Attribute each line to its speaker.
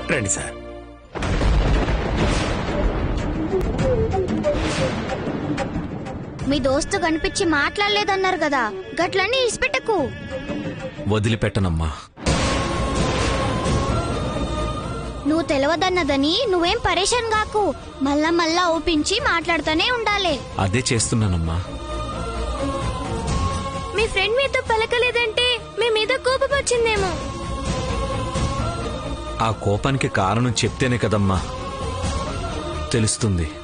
Speaker 1: రండి సార్
Speaker 2: మీ దోస్తు కనిపించి మాట్లాడలేదన్నారు కదా గట్లన్నీ ఇసిపెట్టకు
Speaker 3: వదిలిపెట్టనమ్మా
Speaker 2: నువ్వు తెలవదన్నదని నువ్వేం పరేషాన్ కాకు మళ్ళా మళ్ళా ఓపించి మాట్లాడుతూనే ఉండాలి
Speaker 3: అదే చేస్తున్నానమ్మా
Speaker 2: మీ ఫ్రెండ్ మీతో పలకలేదంటే మీ మీద కోపం వచ్చిందేమో
Speaker 3: ఆ కోపానికి కారణం చెప్తేనే కదమ్మా తెలుస్తుంది